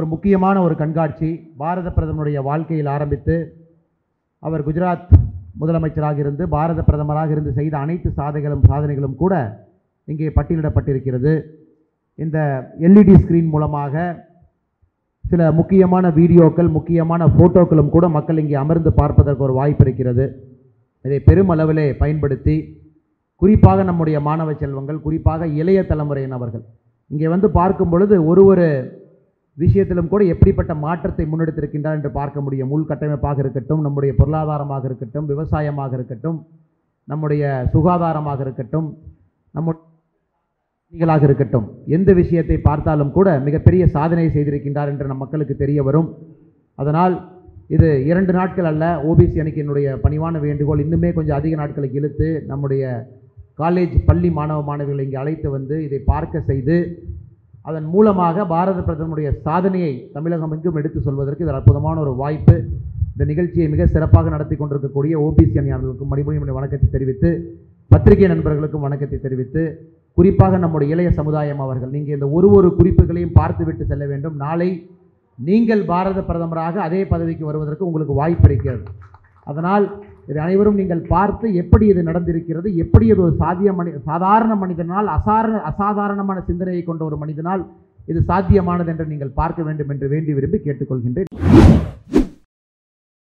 முக்கியமான ஒரு கண்காட்சி பாரத பிரதமருடைய வாழ்க்கையில் ஆரம்பித்து அவர் குஜராத் முதலமைச்சராக இருந்து பாரத பிரதமராக இருந்து செய்த அனைத்து சாதனைகளும் சாதனைகளும் கூட இங்கே பட்டியலிடப்பட்டிருக்கிறது இந்த எல்இடி ஸ்கிரீன் மூலமாக சில முக்கியமான வீடியோக்கள் முக்கியமான ஃபோட்டோக்களும் கூட மக்கள் இங்கே அமர்ந்து பார்ப்பதற்கு ஒரு வாய்ப்பு இருக்கிறது இதை பெருமளவிலே பயன்படுத்தி குறிப்பாக நம்முடைய மாணவ செல்வங்கள் குறிப்பாக இளைய தலைமுறையினவர்கள் இங்கே வந்து பார்க்கும் பொழுது ஒரு ஒரு விஷயத்திலும் கூட எப்படிப்பட்ட மாற்றத்தை முன்னெடுத்திருக்கின்றார் என்று பார்க்க முடியும் உள்கட்டமைப்பாக இருக்கட்டும் நம்முடைய பொருளாதாரமாக இருக்கட்டும் விவசாயமாக இருக்கட்டும் நம்முடைய சுகாதாரமாக இருக்கட்டும் நம்முடைய நீங்களாக இருக்கட்டும் எந்த விஷயத்தை பார்த்தாலும் கூட மிகப்பெரிய சாதனை செய்திருக்கின்றார் என்று நம் மக்களுக்கு தெரிய வரும் அதனால் இது இரண்டு நாட்கள் அல்ல ஓபிசி அணிக்கு என்னுடைய பணிவான வேண்டுகோள் இன்னுமே கொஞ்சம் அதிக நாட்களுக்கு இழுத்து நம்முடைய காலேஜ் பள்ளி மாணவ மாணவிகளை இங்கே அழைத்து வந்து இதை பார்க்க செய்து அதன் மூலமாக பாரத பிரதமருடைய சாதனையை தமிழகம் எங்கும் எடுத்து சொல்வதற்கு இது ஒரு அற்புதமான ஒரு வாய்ப்பு இந்த நிகழ்ச்சியை மிக சிறப்பாக நடத்தி கொண்டிருக்கக்கூடிய ஓபிசி அணியாளர்களுக்கும் மறுபடியும் என்னுடைய வணக்கத்தை தெரிவித்து பத்திரிகை நண்பர்களுக்கும் வணக்கத்தை தெரிவித்து குறிப்பாக நம்முடைய இளைய சமுதாயம் அவர்கள் நீங்கள் இந்த ஒரு ஒரு குறிப்புகளையும் பார்த்துவிட்டு செல்ல வேண்டும் நாளை நீங்கள் பாரத பிரதமராக அதே பதவிக்கு வருவதற்கு உங்களுக்கு வாய்ப்பு இருக்கிறது அதனால் இதை அனைவரும் நீங்கள் பார்த்து எப்படி இது நடந்திருக்கிறது எப்படி இது ஒரு சாத்திய மனி சாதாரண மனிதனால் அசாரண அசாதாரணமான சிந்தனையை கொண்ட ஒரு மனிதனால் இது சாத்தியமானது என்று நீங்கள் பார்க்க வேண்டும் என்று வேண்டி விரும்பி கேட்டுக்கொள்கின்றேன்